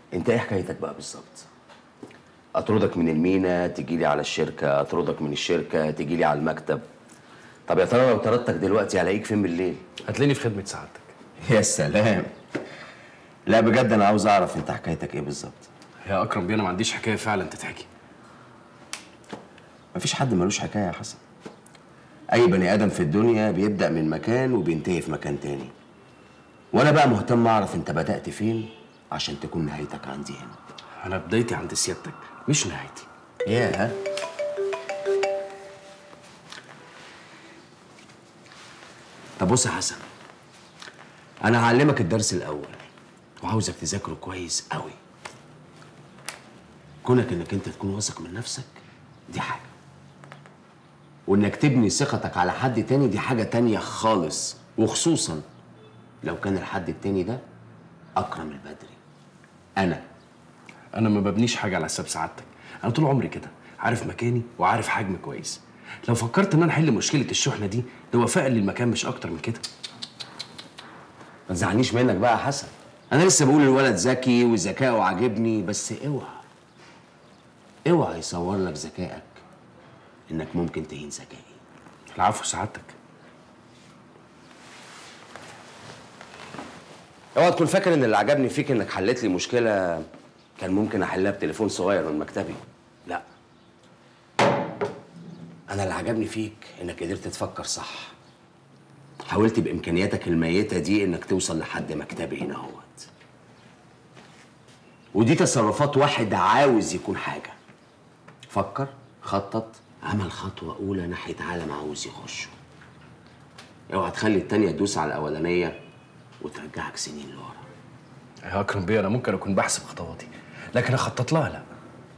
انت ايه حكايتك بقى بالظبط اطردك من المينا تجي لي على الشركه اطردك من الشركه تجي لي على المكتب طب يا ترى لو طردتك دلوقتي هلاقيك فين بالليل هتلاقيني في خدمه سعادتك يا سلام لا بجد انا عاوز اعرف انت حكايتك ايه بالظبط يا اكرم بيه انا ما عنديش حكايه فعلا تتحكي مفيش حد ملوش حكايه يا حسن اي بني ادم في الدنيا بيبدا من مكان وبينتهي في مكان تاني وانا بقى مهتم اعرف انت بدات فين عشان تكون نهايتك عندي هنا انا بدايتي عند سيادتك مش نهايتي ياه طب بص يا حسن انا هعلمك الدرس الاول وعاوزك تذاكره كويس قوي كونك انك انت تكون واثق من نفسك دي حاجه وانك تبني ثقتك على حد تاني دي حاجه تانية خالص وخصوصا لو كان الحد التاني ده اكرم البدري انا انا ما ببنيش حاجه على حساب سعادتك انا طول عمري كده عارف مكاني وعارف حجمي كويس لو فكرت ان انا احل مشكله الشحنه دي ده وفاء للمكان مش اكتر من كده ما تزعلنيش منك بقى يا حسن انا لسه بقول الولد ذكي وذكائه عاجبني بس اوعى اوعى يصور لك ذكائك انك ممكن تهين ذكائي العفو سعادتك اوعى تكون فاكر ان اللي عجبني فيك انك حلت لي مشكله كان ممكن احلها بتليفون صغير من مكتبي لا انا اللي عجبني فيك انك قدرت تفكر صح حاولت بامكانياتك الميته دي انك توصل لحد مكتبي هنا اهوت ودي تصرفات واحد عاوز يكون حاجه فكر خطط عمل خطوه اولى ناحيه عالم عاوز يخشه اوعى تخلي التانيه تدوس على الاولانيه وترجعك سنين لورا يا اكرم بيه انا ممكن اكون بحسب خطواتي لكن اخطط لها لا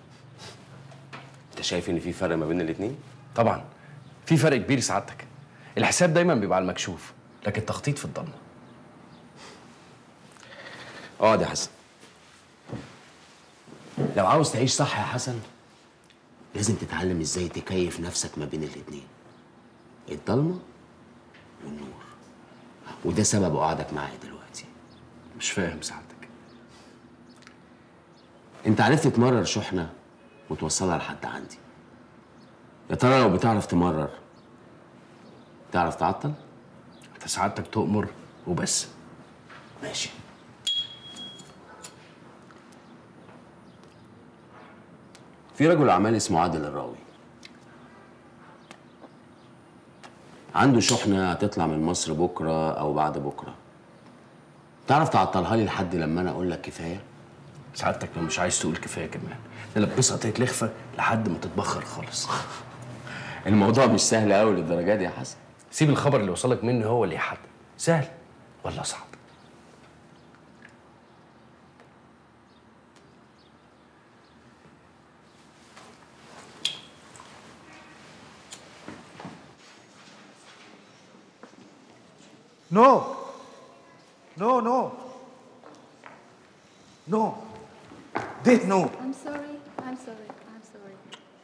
انت شايف ان في فرق ما بين الاتنين طبعا في فرق كبير سعادتك الحساب دايما بيبقى على المكشوف لكن التخطيط في الضلمه اقعد يا حسن لو عاوز تعيش صح يا حسن لازم تتعلم ازاي تكيف نفسك ما بين الاتنين الضلمه والنور وده سبب قعدك معايا دلوقتي مش فاهم سعادتك انت عرفت تمرر شحنه وتوصلها لحد عندي يا ترى لو بتعرف تمرر تعرف تعطل انت سعادتك تؤمر وبس ماشي في رجل اعمال اسمه عادل الراوي عنده شحنه هتطلع من مصر بكره او بعد بكره تعرف تعطلها لي لحد لما انا اقول لك كفايه سعادتك لو مش عايز تقول كفايه كمان نلبسها طيط لخفه لحد ما تتبخر خالص الموضوع مش سهل قوي للدرجه دي يا حسن سيب الخبر اللي وصلك مني هو اللي يحدد سهل ولا صعب No. No, no. No. Did no. I'm sorry. I'm sorry. I'm sorry.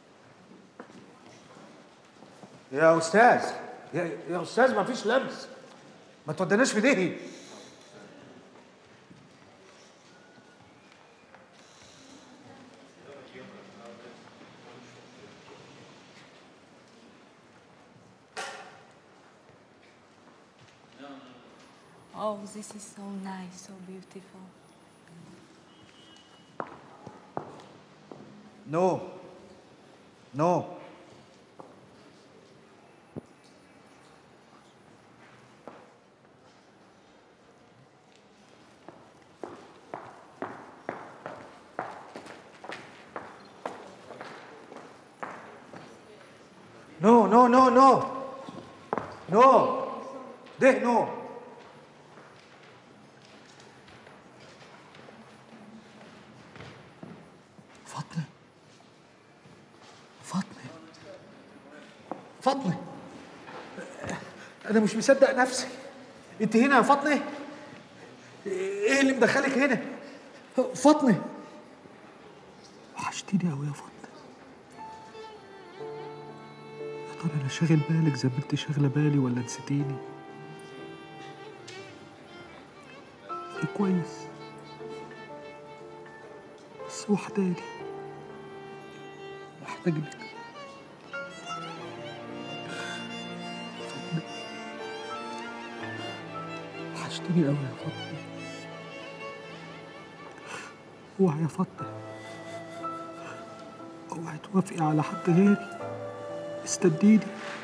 يا استاذ يا, يا استاذ ما فيش لبس ما تودناش في دهي Oh, this is so nice, so beautiful. No. No. No, no, no, no. No. ده no. فاطمة فاطمة فاطمة أنا مش مصدق نفسي أنت هنا يا فاطمة إيه اللي مدخلك هنا فاطمة وحشتيني أوي يا فاطمة يا ترى أنا شاغل بالك زي ما أنت شاغلة بالي ولا نسيتيني إيه كويس وحداني محتاج لك فاطمة وحشتني قوي يا فاطمة اوعي يا فاطمة اوعي توافقي على حد غيري استديني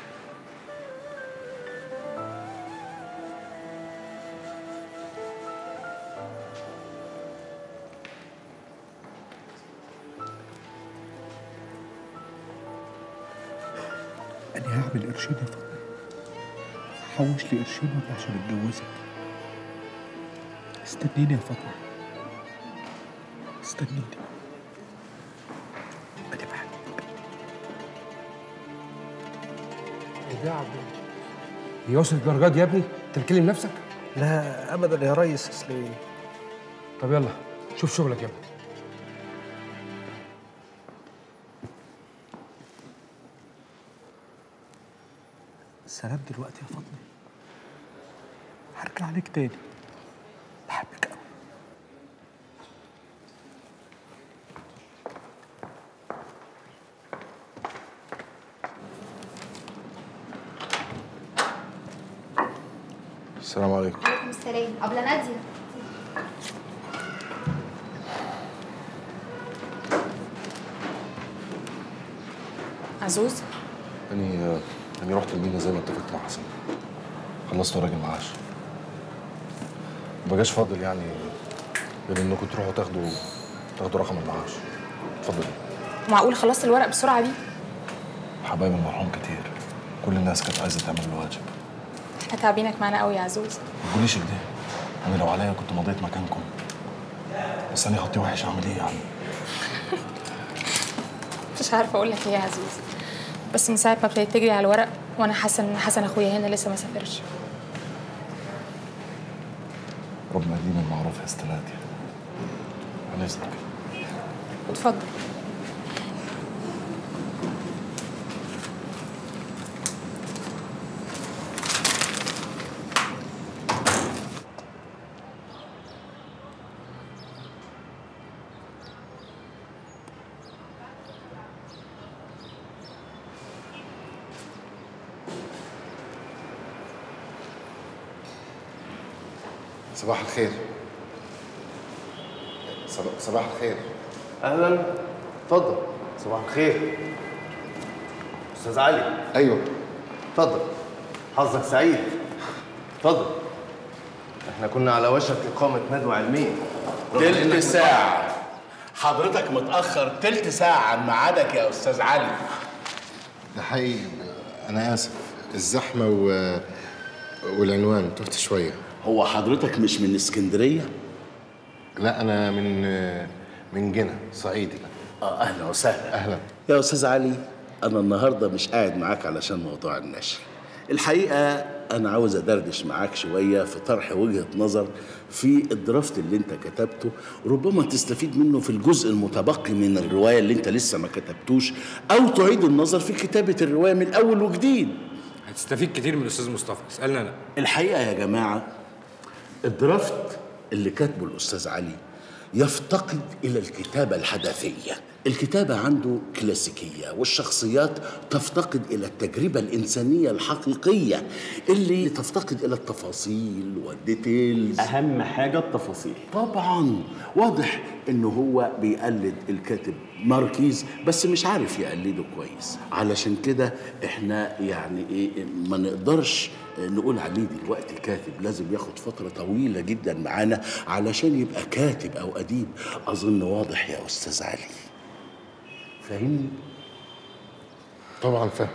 أنا هعمل قرشين يا فاطمة هحوش لي قرشين وأنا عشان أتجوزك استنيني يا فاطمة استنيني أنا بحبك ايه ده يا عبد هي وصلت الدرجات دي يا ابني؟ انت بتكلم نفسك؟ لا أبدا يا ريس أصل طب يلا شوف شغلك يا ابني سلام دلوقتي يا فاطمة هرجع عليك تاني بحبك أوي السلام عليكم عليكم السلام أبلة نادية عزوز أني أني رحت المينا زي ما اتفقت مع حسن خلصت وراجل معاش ما بقاش فاضل يعني غير انكم تروحوا تاخدوا تاخدوا رقم المعاش اتفضلي معقول خلصت الورق بالسرعه دي حبايب المرحوم كتير كل الناس كانت عايزه تعمل الواجب احنا تعبينك معانا قوي يا عزوز ما تقوليش كده انا لو عليا كنت مضيت مكانكم بس انا خطي وحش اعمل ايه يعني مش عارفه اقول لك ايه يا عزوز بس من ساعه ما ابتديت تجري على الورق وانا حاسه ان حسن اخويا هنا لسه ما سافرش ربنا يديم المعروف يا استلاتي على اذنك اتفضل صباح الخير صباح, صباح الخير اهلا اتفضل صباح الخير استاذ علي ايوه اتفضل حظك سعيد اتفضل احنا كنا على وشك اقامه ندوه علميه تلت ساعة حضرتك متأخر تلت ساعة عن ميعادك يا أستاذ علي ده حقيقي انا اسف الزحمه و... والعنوان تهت شويه هو حضرتك مش من اسكندرية؟ لا انا من من جنة صعيدي اه أهلا وسهلا اهلا يا أستاذ علي أنا النهاردة مش قاعد معاك علشان موضوع النشر الحقيقة أنا عاوز أدردش معاك شوية في طرح وجهة نظر في الدرافت اللي أنت كتبته ربما تستفيد منه في الجزء المتبقي من الرواية اللي أنت لسه ما كتبتوش أو تعيد النظر في كتابة الرواية من أول وجديد هتستفيد كتير من الاستاذ مصطفى اسالني انا الحقيقة يا جماعة الدرافت اللي كاتبه الأستاذ علي يفتقد إلى الكتابة الحدثية الكتابة عنده كلاسيكية والشخصيات تفتقد إلى التجربة الإنسانية الحقيقية اللي تفتقد إلى التفاصيل والديتيلز اهم حاجه التفاصيل طبعا واضح انه هو بيقلد الكاتب ماركيز بس مش عارف يقلده كويس علشان كده احنا يعني ايه ما نقدرش نقول عليه دلوقتي كاتب لازم ياخد فترة طويلة جدا معانا علشان يبقى كاتب او اديب اظن واضح يا استاذ علي فاهمني طبعا فاهم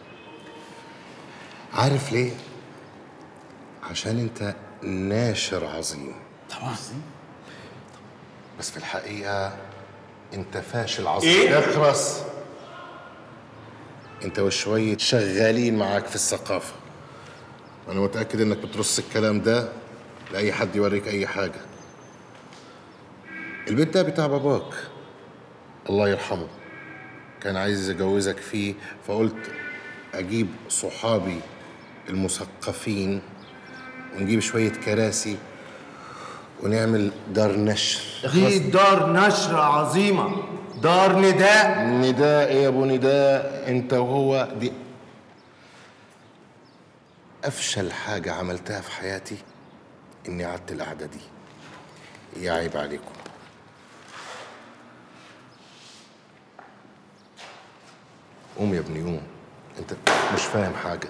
عارف ليه عشان انت ناشر عظيم طبعا بس في الحقيقه انت فاشل عظيم إيه؟ اخرس انت وشويه شغالين معاك في الثقافه وانا متاكد انك بترص الكلام ده لاي حد يوريك اي حاجه البيت ده بتاع باباك الله يرحمه كان عايز يجوزك فيه فقلت اجيب صحابي المثقفين ونجيب شويه كراسي ونعمل دار نشر دي دار نشر عظيمة دار نداء نداء يا ابو نداء انت وهو دي افشل حاجه عملتها في حياتي اني قعدت القعده دي يا عيب عليكم قوم يا ابني قوم انت مش فاهم حاجه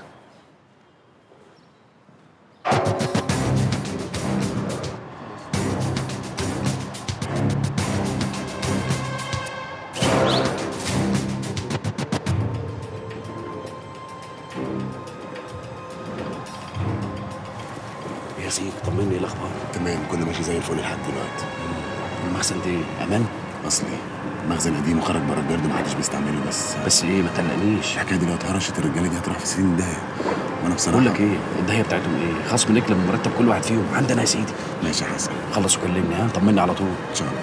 يا سيدي طمني ايه الاخبار تمام كله ماشي زي الفل لحد دلوقتي المخزن ده ايه امان اصلي مخزن قديم وخرج بره الجرد محدش بيستعمله بس بس ايه ما تقلقنيش الحكايه دي لو اتهرشت الرجاله دي هتروح في سنين الدهيه وانا بصراحه بقول لك ايه الدهيه بتاعتهم ايه خصم نكلم من مرتب كل واحد فيهم عندنا يا سيدي ماشي يا حسن خلص وكلمني ها طمني على طول ان شاء الله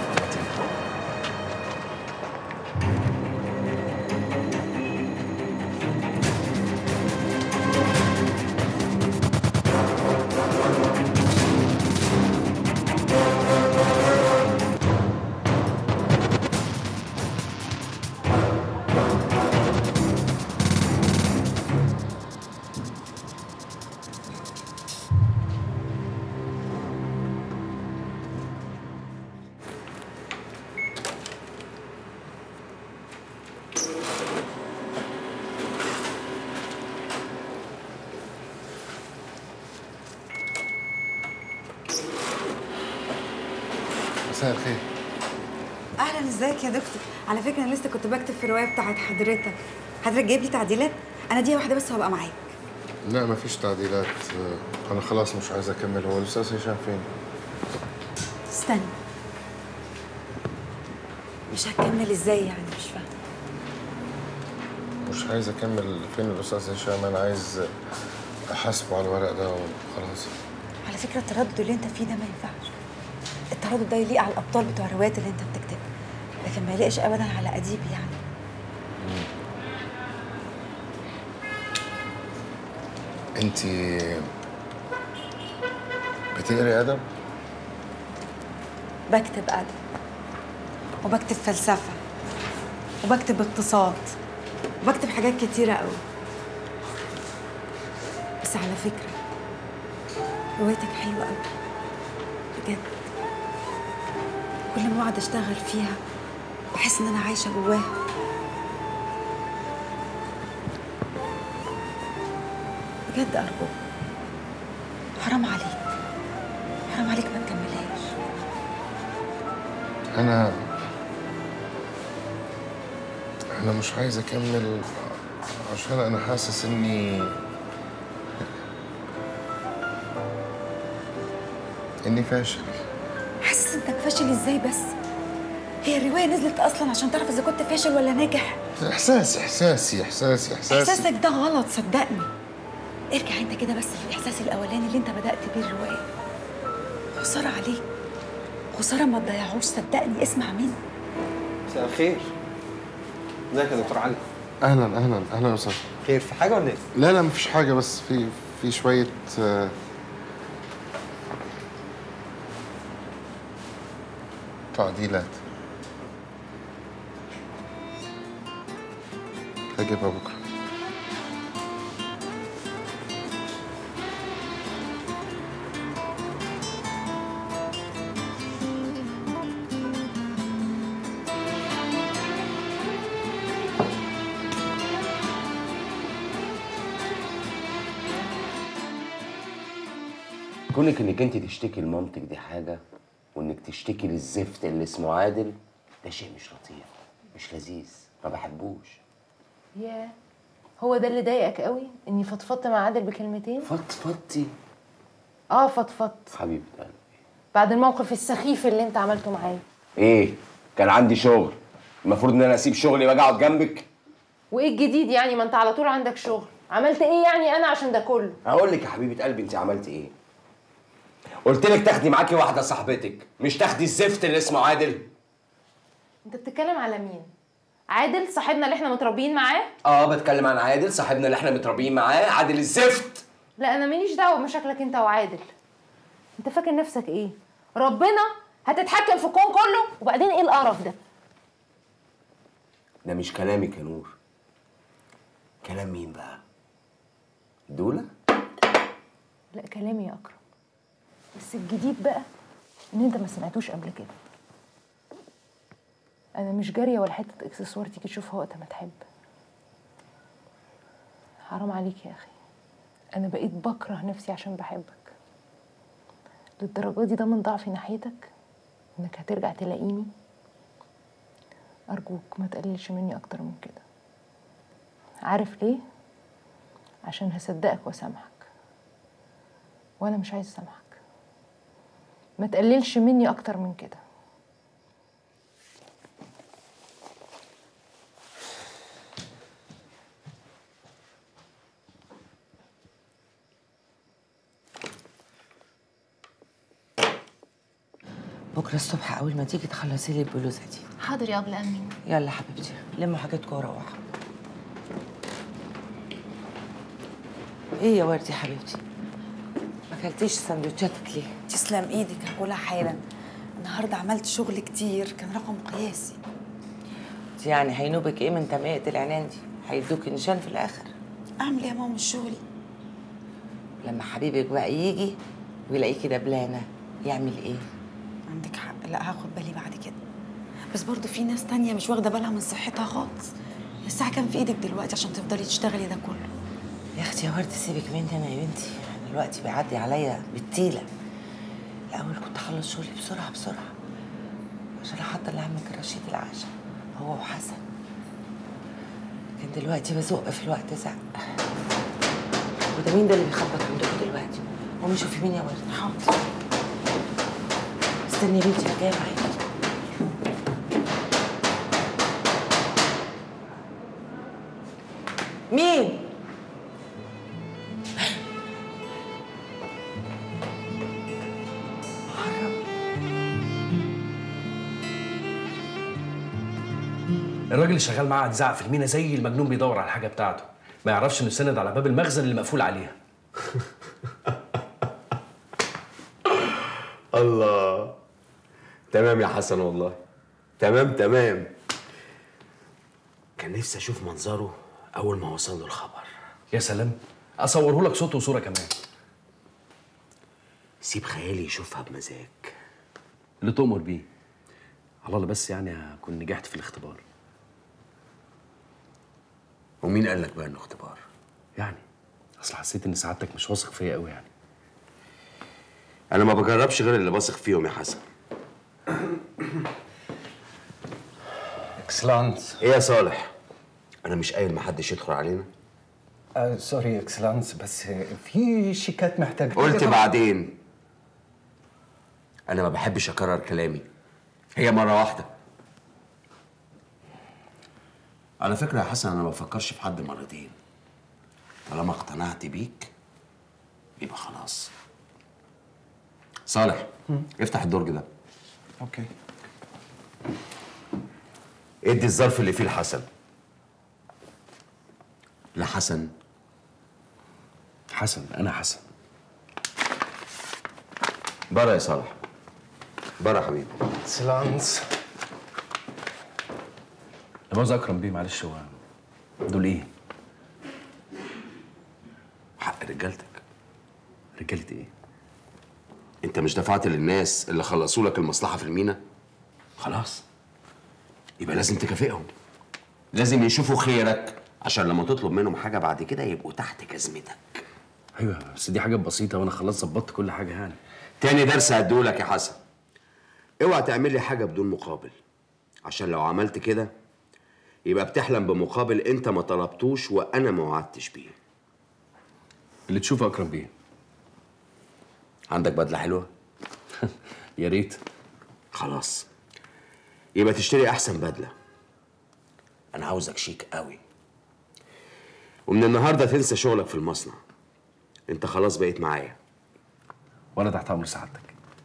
مساء الخير اهلا ازيك يا دكتور على فكره انا لسه كنت بكتب في الروايه بتاعت حضرتك حضرتك جايب لي تعديلات انا دي واحده بس وهبقى معاك لا مفيش تعديلات آه، انا خلاص مش عايز اكمل هو الاستاذ هشام فين استنى مش هكمل ازاي يعني مش فاهمه مش عايز اكمل فين الاستاذ هشام انا عايز احاسبه على الورق ده وخلاص على فكره التردد اللي انت فيه ده ما ينفعش التردد ده يليق على الابطال بتوع الروايات اللي انت بتكتبها لكن ما يليقش ابدا على اديب يعني انت بتقري ادب بكتب ادب وبكتب فلسفه وبكتب اقتصاد وبكتب حاجات كتيره قوي بس على فكره روايتك حلوه قوي بجد كل ما اقعد اشتغل فيها بحس ان انا عايشه جواها بجد ارجوك حرام عليك حرام عليك ما تكملهاش انا انا مش عايز اكمل عشان انا حاسس اني اني فاشل حاسس انك فاشل ازاي بس هي الروايه نزلت اصلا عشان تعرف اذا كنت فاشل ولا ناجح احساس احساسي احساسي احساسي احساسك ده غلط صدقني ارجع انت كده بس للاحساس الاولاني اللي انت بدات بيه الروايه خساره عليك خساره ما تضيعوش صدقني اسمع مني مساء الخير ازيك يا دكتور علي اهلا اهلا اهلا وسهلا خير في حاجه ولا ايه لا لا مفيش حاجه بس في في شويه آه، تعديلات هجيبها بكره كونك انك انت تشتكي لمامتك دي حاجه وانك تشتكي للزفت اللي اسمه عادل ده شيء مش لطيف مش لذيذ ما بحبوش ياه هو ده اللي ضايقك قوي اني فضفضت مع عادل بكلمتين فضفضتي اه فضفضت حبيبه قلبي بعد الموقف السخيف اللي انت عملته معايا ايه كان عندي شغل المفروض ان انا اسيب شغلي واجي اقعد جنبك وايه الجديد يعني ما انت على طول عندك شغل عملت ايه يعني انا عشان ده كله هقول لك يا حبيبه قلبي انت عملتي ايه قلت لك تاخدي معاكي واحده صاحبتك مش تاخدي الزفت اللي اسمه عادل انت بتتكلم على مين عادل صاحبنا اللي احنا متربيين معاه اه بتكلم عن عادل صاحبنا اللي احنا متربيين معاه عادل الزفت لا انا ماليش دعوه بمشاكلك انت وعادل انت فاكر نفسك ايه ربنا هتتحكم في الكون كله وبعدين ايه القرف ده ده مش كلامك يا نور كلام مين بقى دولة لا كلامي يا اكرم بس الجديد بقى ان انت ما سمعتوش قبل كده انا مش جاريه ولا حته اكسسوار تيجي تشوفها وقت ما تحب حرام عليك يا اخي انا بقيت بكره نفسي عشان بحبك للدرجه دي ده من ضعفي ناحيتك انك هترجع تلاقيني ارجوك ما تقللش مني اكتر من كده عارف ليه عشان هصدقك واسامحك وانا مش عايز اسامحك ما تقللش مني اكتر من كده بكره الصبح اول ما تيجي تخلصي لي البلوزه دي حاضر يا ابله امين يلا حبيبتي لموا حاجتكم وروحوا ايه يا وردي حبيبتي ما اكلتيش سندوتشاتك ليه تسلم ايدك هاكلها حالا النهارده عملت شغل كتير كان رقم قياسي انت يعني هينوبك ايه من تمقية العنان دي هيدوك نشان في الاخر اعمل ايه يا ماما مش شغلي لما حبيبك بقى يجي ويلاقيكي دبلانه يعمل ايه عندك حق لا هاخد بالي بعد كده بس برضو في ناس تانية مش واخدة بالها من صحتها خالص الساعة كام في ايدك دلوقتي عشان تفضلي تشتغلي ده كله يا اختي يا ورد سيبك مني انا يا بنتي يعني الوقت بيعدي عليا بالتيله الاول كنت اخلص شغلي بسرعه بسرعه عشان احضر لعمك الرشيد العشاء هو وحسن لكن دلوقتي بزق في الوقت زق وده مين ده اللي بيخبط عندكم دلوقتي قومي شوفي مين يا ورد حاضر استني يا بنتي انا جايه معاكي مين الراجل اللي شغال معاه هتزعق في المينا زي المجنون بيدور على الحاجه بتاعته ما يعرفش انه سند على باب المخزن اللي مقفول عليها الله تمام يا حسن والله تمام تمام كان نفسي اشوف منظره اول ما وصل له الخبر يا سلام اصوره لك صوت وصوره كمان سيب خيالي يشوفها بمزاج اللي تؤمر بيه على الله بس يعني اكون نجحت في الاختبار ومين قال لك بقى انه اختبار يعني اصل حسيت ان سعادتك مش واثق فيا قوي يعني انا ما بجربش غير اللي بثق فيهم يا حسن اكسلانس ايه يا صالح انا مش قايل محدش يدخل علينا آه سوري اكسلانس بس في شيكات محتاج قلت بعدين انا ما بحبش اكرر كلامي هي مره واحده على فكره يا حسن انا ما بفكرش في حد مرتين طالما اقتنعت بيك يبقى خلاص صالح افتح الدرج ده اوكي ادي الظرف اللي فيه الحسن لحسن حسن انا حسن بره يا صالح بره يا حبيبي اكسلانس لا مؤاخذة اكرم بيه معلش هو دول ايه؟ حق رجالتك رجالة ايه؟ انت مش دفعت للناس اللي خلصوا لك المصلحه في المينا خلاص يبقى لازم تكافئهم لازم يشوفوا خيرك عشان لما تطلب منهم حاجه بعد كده يبقوا تحت جزمتك ايوه بس دي حاجه بسيطه وانا خلاص ظبطت كل حاجه يعني تاني درس هديهولك يا حسن اوعى تعمل لي حاجه بدون مقابل عشان لو عملت كده يبقى بتحلم بمقابل انت ما طلبتوش وانا ما وعدتش بيه اللي تشوفه اكرم بيه عندك بدله حلوه يا ريت خلاص يبقى تشتري احسن بدله انا عاوزك شيك قوي ومن النهارده تنسى شغلك في المصنع انت خلاص بقيت معايا وانا تحت امر سعادتك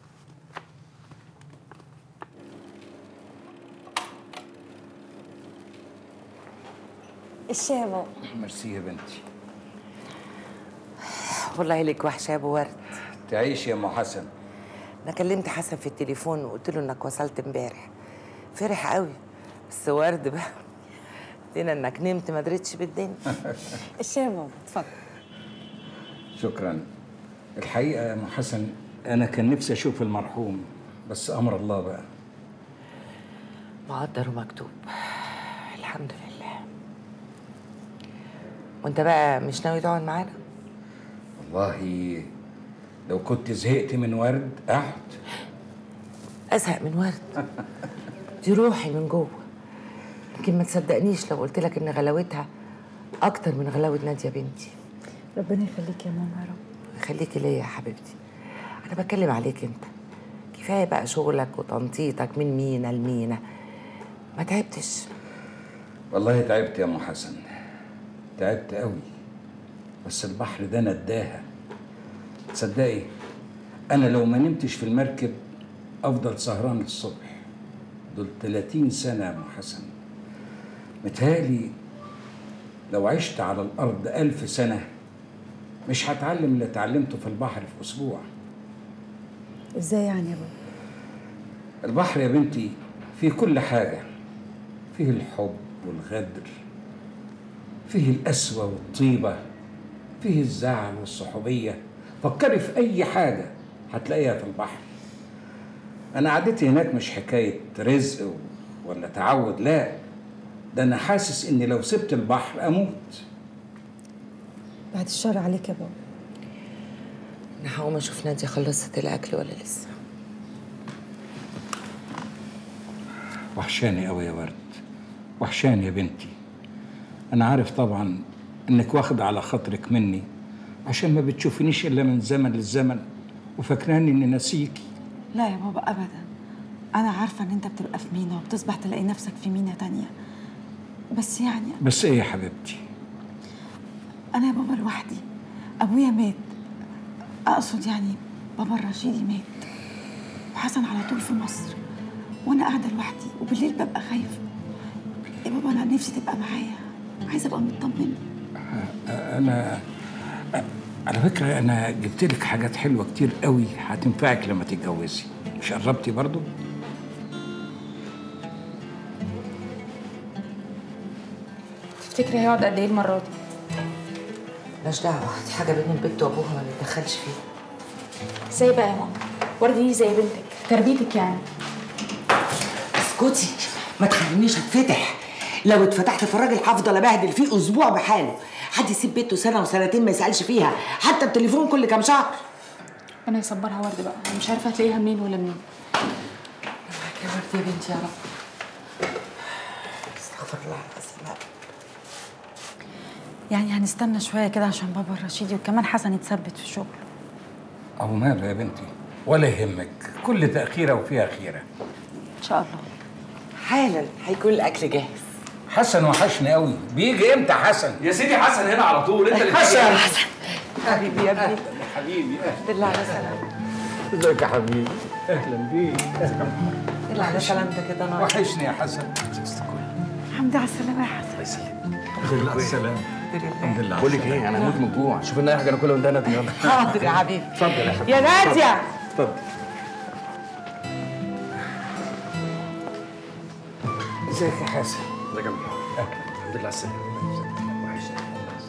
الشابة ميرسي يا بنتي والله لك وحشه يا ابو ورد تعيش يا ام حسن انا كلمت حسن في التليفون وقلت له انك وصلت امبارح فرح قوي بس ورد بقى لنا انك نمت ما دريتش بالدنيا الشاي يا بابا اتفضل شكرا الحقيقة يا أم حسن أنا كان نفسي أشوف المرحوم بس أمر الله بقى مقدر ومكتوب الحمد لله وانت بقى مش ناوي تقعد معانا والله لو كنت زهقت من ورد أقعد ازهق من ورد دي روحي من جوه يمكن ما تصدقنيش لو قلت لك ان غلاوتها اكتر من غلاوه ناديه بنتي ربنا يخليك يا ماما يا رب خليكي ليا يا حبيبتي انا بتكلم عليك انت كفايه بقى شغلك وتنطيطك من مينا لمينا ما تعبتش والله تعبت يا أم حسن تعبت قوي بس البحر ده نداها تصدقي أنا لو ما نمتش في المركب أفضل سهران للصبح دول 30 سنة يا أم حسن متهيألي لو عشت على الأرض ألف سنة مش هتعلم اللي اتعلمته في البحر في أسبوع ازاي يعني يا بابا البحر يا بنتي فيه كل حاجة فيه الحب والغدر فيه القسوة والطيبة فيه الزعل والصحوبية فكري في أي حاجة هتلاقيها في البحر أنا عادتي هناك مش حكاية رزق و- ولا تعود لا ده أنا حاسس إني لو سبت البحر أموت بعد الشر عليك يا بابا انا هقوم اشوف ناديه خلصت الاكل ولا لسه وحشاني قوي يا ورد وحشاني يا بنتي أنا عارف طبعا إنك واخدة على خاطرك مني عشان ما بتشوفنيش إلا من زمن للزمن وفاكراني إني ناسيكي لا يا بابا ابدا انا عارفه ان انت بتبقى في مينا وبتصبح تلاقي نفسك في مينا تانية بس يعني بس إيه يا حبيبتي انا يا بابا لوحدي ابويا مات اقصد يعني بابا الرشيدي مات وحسن على طول في مصر وانا قاعده لوحدي وبالليل ببقى خايفه يا بابا انا نفسي تبقى معايا عايزه ابقى مطمنه أنا على فكرة أنا جبت لك حاجات حلوة كتير قوي هتنفعك لما تتجوزي مش قربتي برضو؟ تفتكري هيقعد قد ايه المره دي مالناش دعوه دي حاجه بين البنت وابوها ما نتدخلش فيها ازاي بقى يا ماما وردة دي زي بنتك تربيتك يعني اسكتي ما تخلينيش اتفتح لو اتفتحت في الراجل هفضل ابهدل فيه اسبوع بحاله حد يسيب بيته سنه وسنتين ما يسالش فيها حتى التليفون كل كام شهر انا يصبرها ورد بقى انا مش عارفه هتلاقيها منين ولا منين يا ورد يا بنتي يا رب استغفر الله العظيم يعني هنستنى شويه كده عشان بابا الرشيدي وكمان حسن يتثبت في الشغل أو ماله يا بنتي ولا يهمك كل تأخيرة وفيها خيرة ان شاء الله حالا هيكون الاكل جاهز حسن وحشني قوي بيجي امتى حسن يا سيدي حسن هنا على طول انت اللي حسن حسن حبيبي يا ابني حبيبي الحمد لله على سلامتك ازيك يا حبيبي اهلا بيك يلا على سلامتك كده نار وحشني يا حسن الحمد لله على السلامه يا حسن الحمد لله على السلامه الحمد لله بقول لك ايه انا هموت من الجوع شوف لنا اي حاجه ناكلها وانت نادي يلا حاضر يا حبيبي اتفضل يا حبيبي يا ناديه اتفضل ازيك يا حسن ازيك يا محمد الحمد لله على السلامه وحشني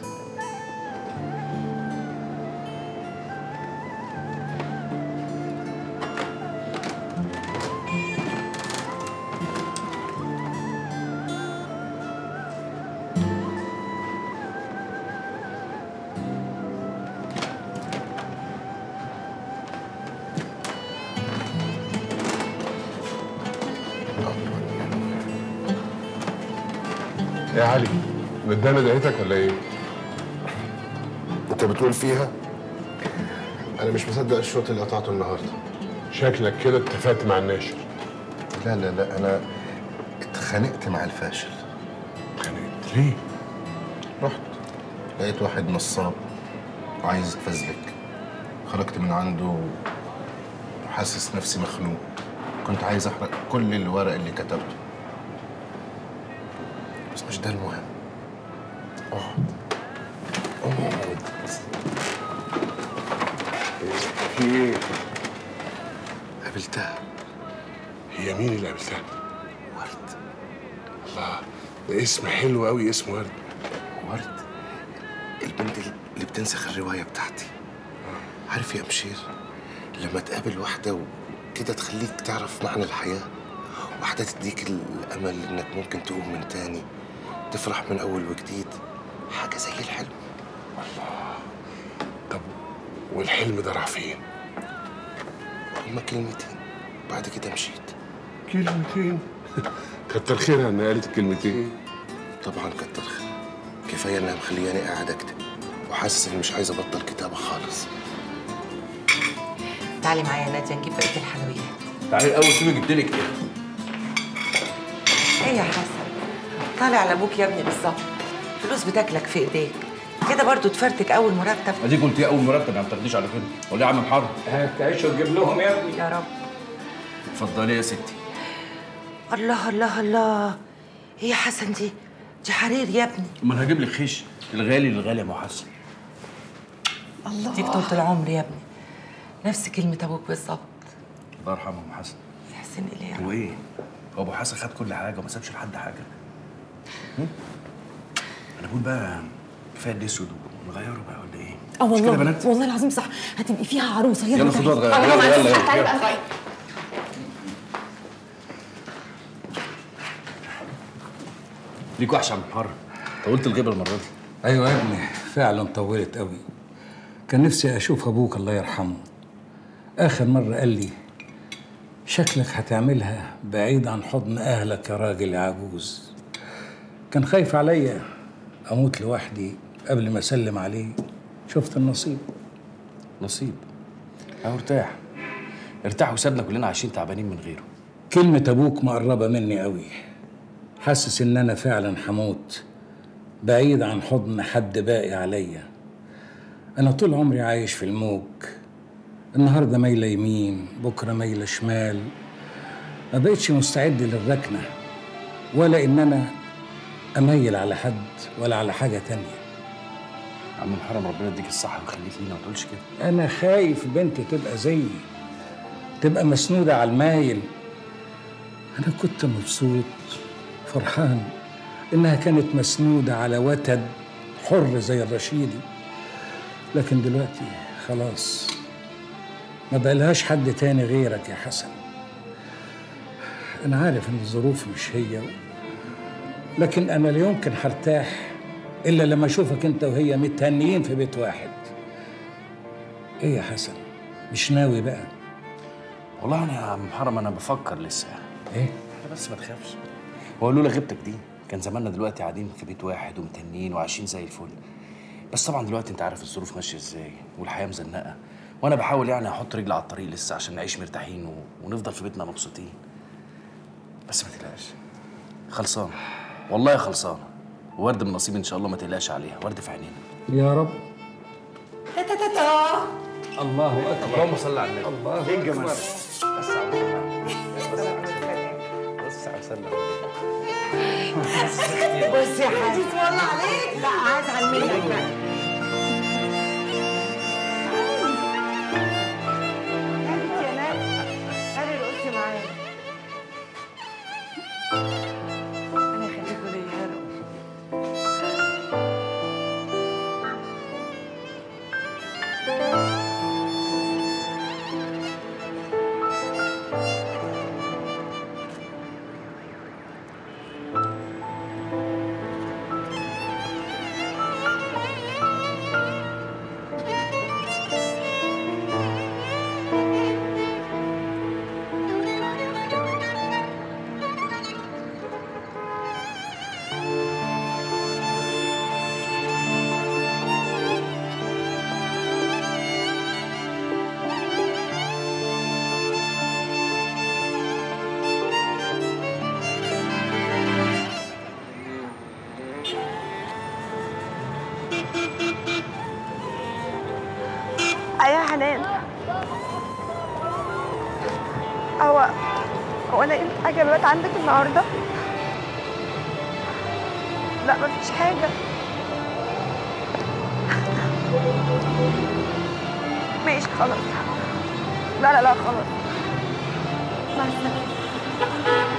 يا علي ندانا دعيتك ولا ايه؟ انت بتقول فيها انا مش مصدق الشوط اللي قطعته النهارده شكلك كده اتفقت مع الناشر لا لا لا انا اتخانقت مع الفاشل اتخانقت ليه؟ رحت لقيت واحد نصاب وعايز يتفزلك خرجت من عنده وحاسس نفسي مخنوق كنت عايز احرق كل الورق اللي كتبته بس مش ده المهم اقعد اقعد في ايه؟ قابلتها هي مين اللي قابلتها؟ ورد الله ده اسم حلو قوي اسم ورد ورد البنت اللي بتنسخ الرواية بتاعتي عارف يا مشير لما تقابل واحدة وكده تخليك تعرف معنى الحياة واحدة تديك الأمل إنك ممكن تقوم من تاني تفرح من أول وجديد حاجة زي الحلم والحلم ده راح فين؟ هما كلمتين بعد كده مشيت كلمتين كتر خيرها انها قالت الكلمتين طبعا كتر خير كفاية إنها مخلياني قاعد أكتب وحاسس إني مش عايز أبطل كتابة خالص تعالي معايا يا ناديه نجيب بقيه الحلويات تعالي الاول شوفي جبت لك ايه ايه يا حسن طالع على ابوك يا ابني بالظبط فلوس بتاكلك في ايديك كده برضو تفرتك اول مرتب اديك قلت ايه اول مرتب ما بتاخديش على كده قول يا عم محرم هتعيش وتجيب لهم يا ابني يا رب اتفضلي يا ستي الله الله الله ايه يا حسن دي دي حرير يا ابني امال هجيب لك خيش الغالي الغالي يا ام حسن الله ديك طولة العمر يا ابني نفس كلمة ابوك بالظبط الله يرحمه ام حسن يحسن اليه يا رب. هو ايه؟ هو ابو حسن خد كل حاجه وما سابش لحد حاجه هم؟ انا بقول بقى كفايه الاسود ونغيره بقى ولا ايه؟ اه مش كده يا والله بنات؟ والله العظيم صح هتبقي فيها عروسه يلا يلا تعالي. خدوها تغير. آه، يلا، معلش، يلا، يلا، تعالي يلا. بقى غير. ليك وحشه يا عم محرم طولت الغيبه المره دي ايوه يا ابني فعلا طولت قوي كان نفسي اشوف ابوك الله يرحمه اخر مره قال لي شكلك هتعملها بعيد عن حضن اهلك يا راجل يا عجوز كان خايف عليا اموت لوحدي قبل ما اسلم عليه شفت النصيب نصيب اهو ارتاح ارتاح وسابنا كلنا عايشين تعبانين من غيره كلمة أبوك مقربة مني قوي حاسس إن أنا فعلا هموت بعيد عن حضن حد باقي عليا أنا طول عمري عايش في الموج النهاردة مايلة يمين بكرة مايلة شمال ما بقتش مستعد للركنة ولا إن أنا أميل على حد ولا على حاجة تانية عم محرم ربنا يديك الصحه ويخليك لينا ما تقولش كده أنا خايف بنتي تبقى زيي تبقى مسنودة على المايل أنا كنت مبسوط فرحان إنها كانت مسنودة على وتد حر زي الرشيدي لكن دلوقتي خلاص ما بقالهاش حد تاني غيرك يا حسن أنا عارف إن الظروف مش هي لكن أنا لا يمكن هرتاح إلا لما أشوفك أنت وهي متهنيين في بيت واحد إيه يا حسن مش ناوي بقى والله انا يا عم محرم انا بفكر لسه ايه احنا بس ما تخافش هو لولا غيبتك دي كان زماننا دلوقتي قاعدين في بيت واحد ومتنين وعايشين زي الفل بس طبعا دلوقتي انت عارف الظروف ماشيه ازاي والحياه مزنقه وانا بحاول يعني احط رجلي على الطريق لسه عشان نعيش مرتاحين و... ونفضل في بيتنا مبسوطين بس ما تقلقش خلصانه والله خلصانه ورد من نصيب ان شاء الله ما تقلقش عليها ورد في عينينا يا رب تا تا تا تا الله اكبر اللهم صل على النبي الله ايه الجمال أكبر. ده؟ بس على بس على سلام بص يا حبيبي والله عليك لا هزعل منك بقى يا نادي خلي القرص معايا انا خليكوا ليا يا رب أيوة يا حنان هو هو أنا قلت حاجة بقت عندك النهاردة؟ لا مفيش حاجة ماشي خلاص لا لا لا خلاص مع السلامة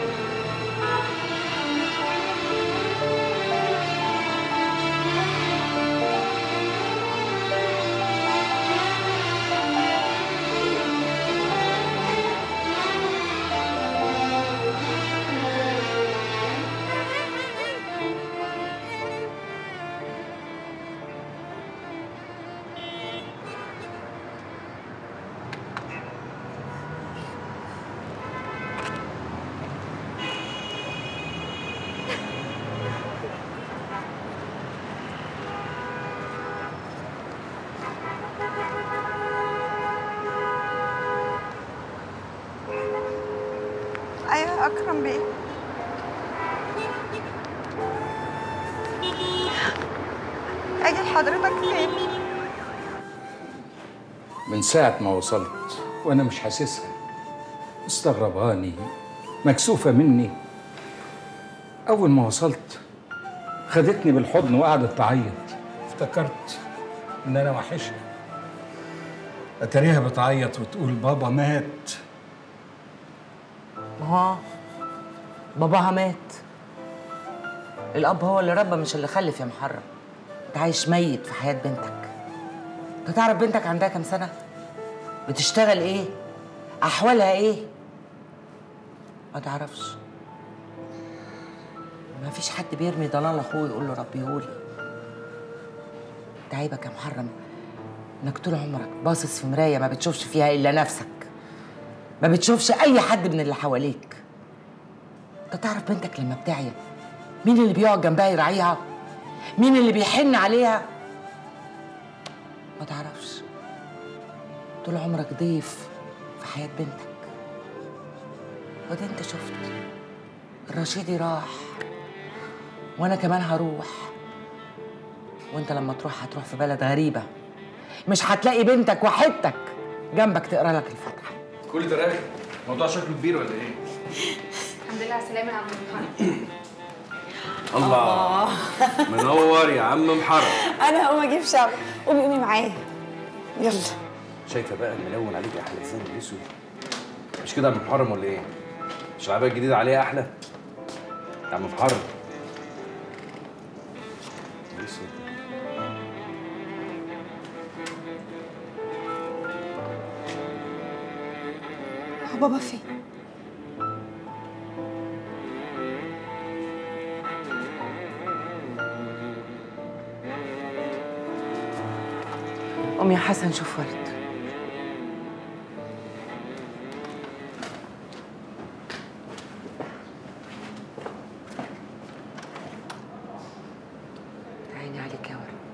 أيوة يا أكرم بيه أجي لحضرتك فين؟ من ساعة ما وصلت وأنا مش حاسسها مستغرباني مكسوفة مني أول ما وصلت خدتني بالحضن وقعدت تعيط افتكرت إن أنا وحشها أتاريها بتعيط وتقول بابا مات ما هو باباها مات الاب هو اللي ربى مش اللي خلف يا محرم انت عايش ميت في حياه بنتك انت تعرف بنتك عندها كام سنه بتشتغل ايه احوالها ايه ما تعرفش ما فيش حد بيرمي ضلال اخوه يقول له ربيهولي انت عيبك يا محرم انك طول عمرك باصص في مرايه ما بتشوفش فيها الا نفسك ما بتشوفش اي حد من اللي حواليك انت تعرف بنتك لما بتعيا مين اللي بيقعد جنبها يراعيها مين اللي بيحن عليها ما تعرفش طول عمرك ضيف في حياة بنتك وده انت شفت الرشيدي راح وانا كمان هروح وانت لما تروح هتروح في بلد غريبة مش هتلاقي بنتك وحدتك جنبك تقرا لك الفاتحة كل ده رايق الموضوع شكله كبير ولا ايه؟ الحمد لله على السلامة يا عم محمد الله منور يا عم محرم انا هقوم اجيب شعر قومي قومي معايا يلا شايفه بقى الملون عليك يا حلزان الاسود مش كده يا عم محرم ولا ايه؟ مش العربيه الجديده عليها احلى؟ يا عم محرم الأسود. هو بابا فين قوم يا حسن شوف ورد عيني عليك يا ورد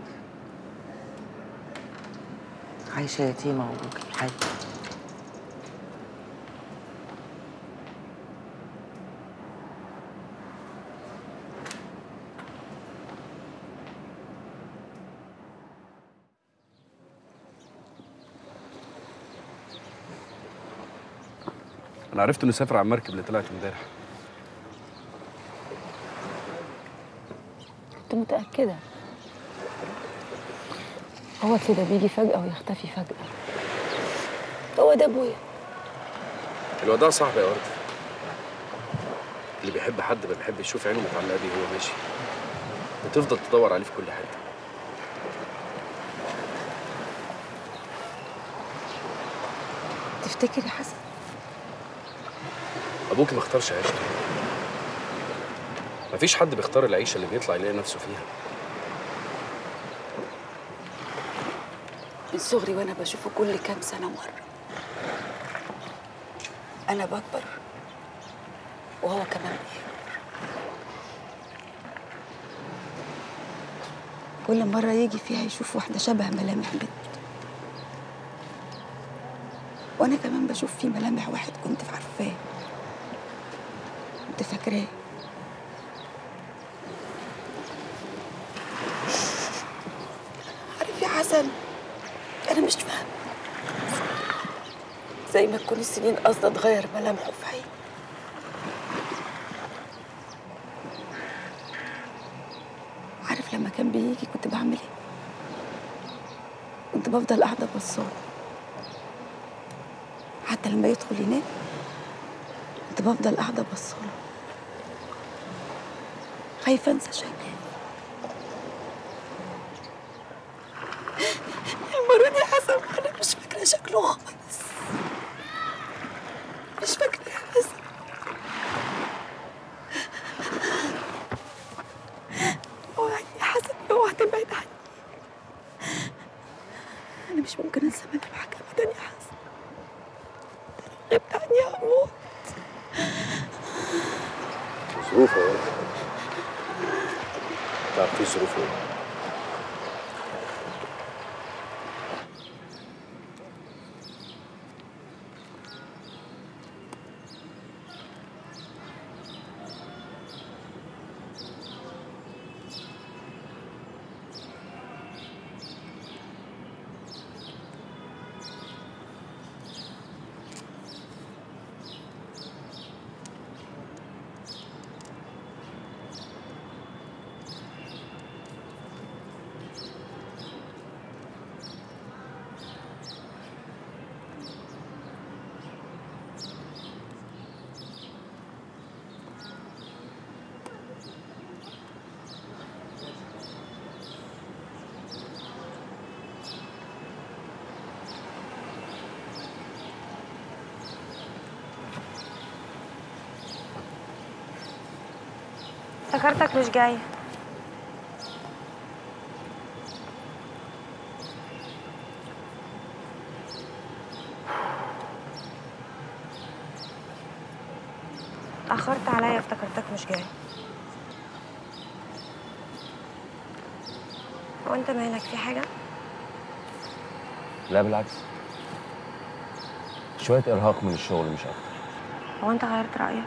عايشة يتيمة وابوك الحاج انا عرفت انه سافر على المركب اللي طلعت امبارح كنت متأكدة هو كده بيجي فجأة ويختفي فجأة هو ده أبويا الوداع صعب يا ورد اللي بيحب حد ما بيحب يشوف عينه متعلقه بيه وهو ماشي بتفضل تدور عليه في كل حته تفتكر يا حسن ابوك ما اختارش عيشته مفيش حد بيختار العيشه اللي بيطلع يلاقي نفسه فيها من صغري وأنا بشوفه كل كام سنة مرة أنا بكبر وهو كمان بيكبر كل مرة يجي فيها يشوف واحدة شبه ملامح بنت وأنا كمان بشوف فيه ملامح واحد كنت عارفاه كنت فاكراه عارف يا حسن أنا مش فاهم زي ما تكون السنين قصدها تغير ملامحه في عيني عارف لما كان بيجي كنت بعمل ايه؟ كنت بفضل قاعدة بصاه حتى لما يدخل ينام كنت بفضل قاعدة بصله خايفة انسى شكلي المرة دي حسن انا مش فاكرة شكله خالص مش فاكرة يا حسن اوعدني يا حسن اوعى تبعد عني انا مش ممكن انسى ملامحك ابدا يا حسن ده لو غبت عني هموت ظروفه يا ولد تعرفي ظروفه ايه افتكرتك مش جاي اتأخرت عليا افتكرتك مش جاي هو انت مالك في حاجة؟ لا بالعكس شوية إرهاق من الشغل مش أكتر هو انت غيرت رأيك؟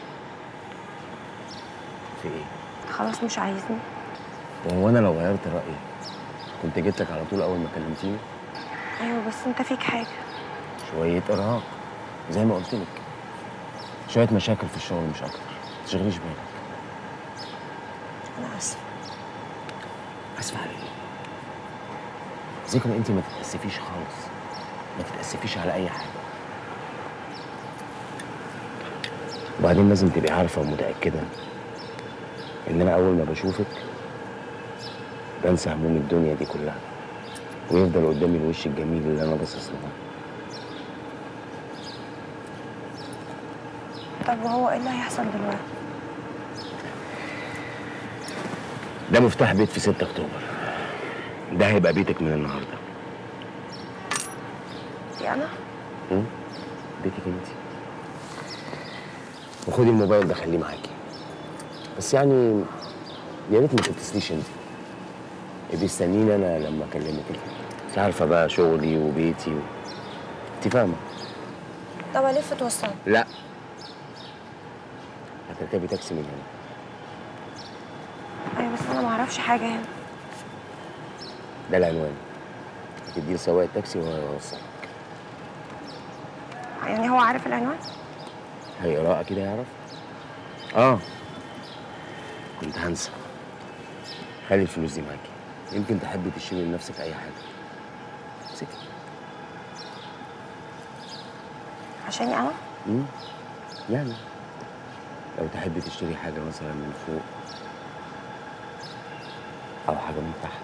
في إيه؟ خلاص مش عايزني وهو أنا لو غيرت رأيي كنت جيت لك على طول أول ما كلمتيني ايوه بس انت فيك حاجة شوية إرهاق زي ما قلت لك شوية مشاكل في الشغل مش أكتر تشغليش بالك انا اسفة أسف على إيه؟ ذكرى أنت ما تتأسفيش خالص ما تتأسفيش على أي حاجة وبعدين لازم تبقي عارفة ومتأكدة إن أنا أول ما بشوفك بنسى هموم الدنيا دي كلها ويفضل قدامي الوش الجميل اللي أنا باصص له طب وهو ايه اللي هيحصل دلوقتي؟ ده مفتاح بيت في 6 أكتوبر ده هيبقى بيتك من النهارده دي انا؟ م? بيتك انت وخدي الموبايل ده خليه معاكي بس يعني يا ريت ما تتصليش انت ابقي استنيني انا لما اكلمك انت عارفه بقى شغلي وبيتي و... انت فاهمه طب الف توصل لا هتركبي تاكسي من هنا ايوه بس انا ما اعرفش حاجة هنا ده العنوان هتديه لسواق التاكسي وهو يوصلك يعني هو عارف العنوان؟ هيقراه كده يعرف اه كنت هنسى خلي الفلوس دي معاكي يمكن تحبي تشتري لنفسك اي حاجه امسكي عشاني انا؟ مم. يعني لو تحبي تشتري حاجه مثلا من فوق او حاجه من تحت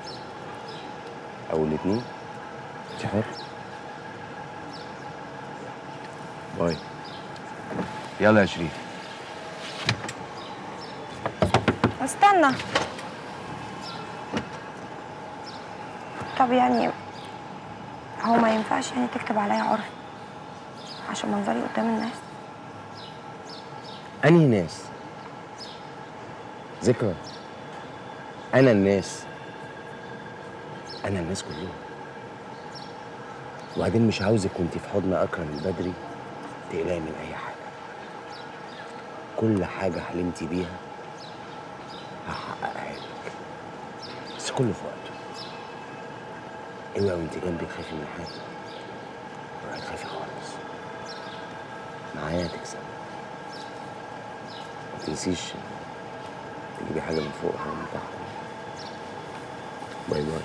او الاتنين انت حر باي يلا يا شريف استنى طب يعني هو ما ينفعش يعني تكتب عليا عرف عشان منظري قدام الناس انهي ناس ذكرى انا الناس انا الناس كلهم وبعدين مش عاوزك وانت في حضن اكرم البدري تقلقي من اي حاجه كل حاجه حلمتي بيها هحققها لك بس كله في وقته اوعي وانت جنبي تخافي من حاجه اوعي تخافي خالص معايا هتكسبي ما تنسيش تجيبي حاجه من فوق وحاجه من تحت باي باي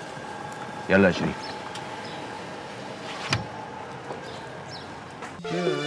يلا يا شريف يا